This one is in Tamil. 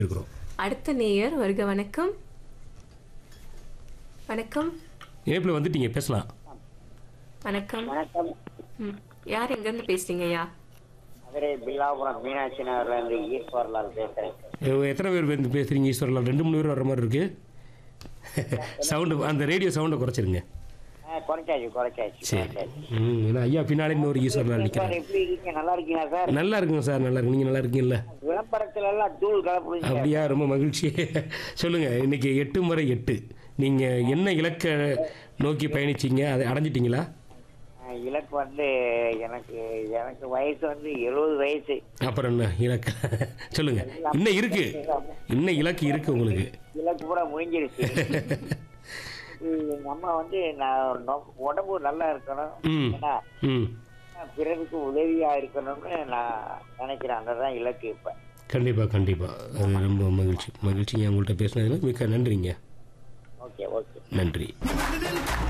இருக்கிறோம் அடுத்த நேயர் வருக வணக்கம் வணக்கம் இணைப்பில் வந்துட்டீங்க பேசலாம் வணக்கம் வணக்கம் ம், யார் எங்கேருந்து பேசுறீங்க ஐயா மதுரை பில்லாபுரம் மீனாட்சி நகர்ல இருந்து ஈஸ்வர்லால் பேசுறேன் எ- எத்தனை பேர் வந்து பேசுகிறீங்க ஈஸ்வரலாம் ரெண்டு மூணு பேர் வர மாதிரி இருக்கு சவுண்டு அந்த ரேடியோ சவுண்டை குறைச்சிருங்க ஆ, குறைச்சாச்சு குறைச்சாச்சு சரி குறைச்சாச்சு. ம் ஏன்னா ஐயா பின்னாலே இன்னொரு ஈஸ்வரலால் சார் நிற்கிறார் எப்படி இருக்கீங்க நல்லா இருக்கீங்களா சார் நல்லா இருக்குங்க சார் நல்லா இருக்கு நீங்கள் நல்லா இருக்கீங்கல்ல விளம்பரத்துல எல்லாம் தூள் கலப்புறீங்க அப்படியா ரொம்ப மகிழ்ச்சி சொல்லுங்க இன்னைக்கு எட்டு முறை எட்டு நீங்க என்ன இலக்க நோக்கி பயணிச்சீங்க அதை அடைஞ்சிட்டீங்களா ஆ, இலக்கு வந்து எனக்கு எனக்கு வயசு வந்து எழுபது வயசு அப்புறம் என்ன இலக்க சொல்லுங்க இன்னும் இருக்கு இன்னும் இலக்கு இருக்கு உங்களுக்கு இலக்கு கூட முடிஞ்சிருச்சு எங்க அம்மா வந்து நான் நொ- உடம்பு நல்லா இருக்கணும் ம் ஏன்னா ம் பிறருக்கு உதவியா இருக்கணும்னு நான் நினைக்கிறேன் அதுதான் இலக்கு இப்ப கண்டிப்பா கண்டிப்பா அது ரொம்ப மகிழ்ச்சி மகிழ்ச்சிங்க உங்கள்கிட்ட பேசினதுல மிக்க நன்றிங்க ஓகே ஓகே நன்றி